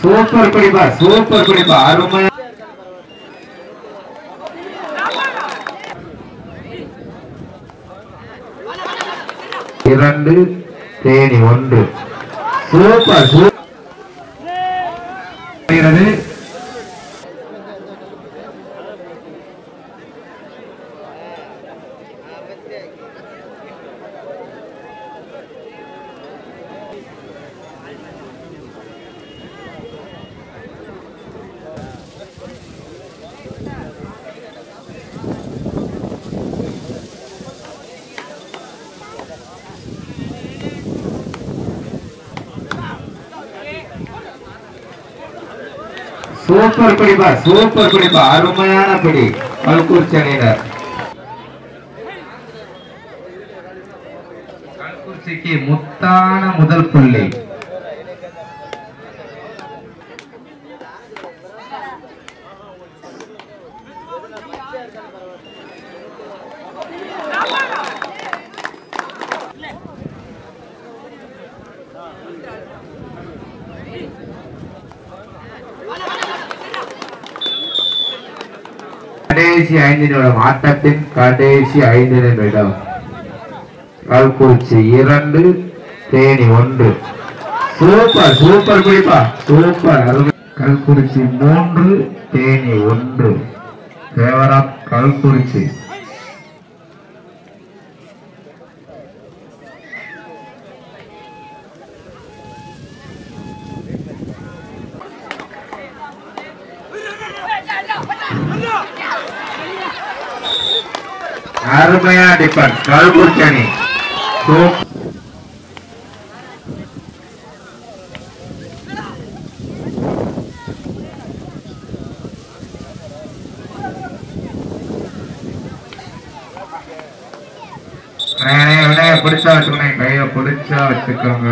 Super பிடிப்பா super பிடிப்பா அருமையா இரண்டு தேனி ஒன்று சூப்பர் சூப்பர் சூப்பர் பிடிப்பா சூப்பர் பிடிப்பா அருமையான பிடி கல்கூர்ச்சி அணியினர் கல்கூர்ச்சிக்கு முத்தான முதல் புள்ளி கடைசி ஐந்து நிமிடம் ஆட்டத்தின் கடைசி ஐந்து நிமிடம் கல்குறிச்சி இரண்டு தேனி ஒன்று சூப்பர் சூப்பர் பிடிப்பா சூப்பர் அருமை. கல்குறிச்சி மூன்று தேனி ஒன்று தேவரா கல்குறிச்சி அருமையா டிஃபன் கல்குறிச்சி அணி சூப்பர் வினைய பிடிச்சா வச்சுக்கணும் கைய பிடிச்சா வச்சுக்கோங்க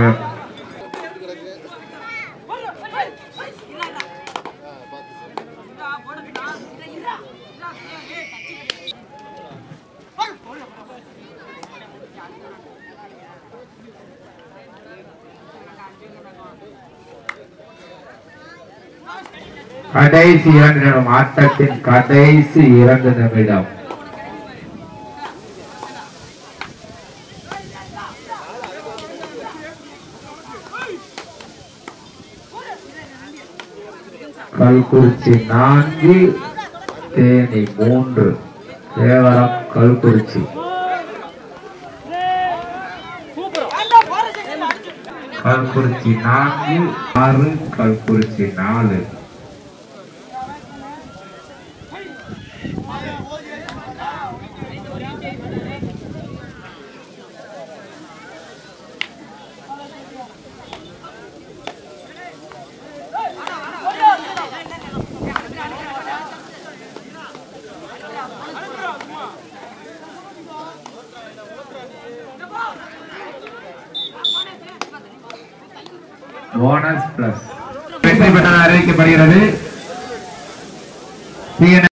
கடைசி இரண்டு நிமிடம் ஆட்டத்தின் கடைசி இரண்டு நிமிடம் கல்குறிச்சி நான்கு தேனி மூன்று தேவரம் கல்குறிச்சி கல்குறிச்சி நான்கு ஆறு கல்குறிச்சி நாலு போனஸ் பிளஸ் வெற்றி பெற்ற அறிவிக்கப்படுகிறது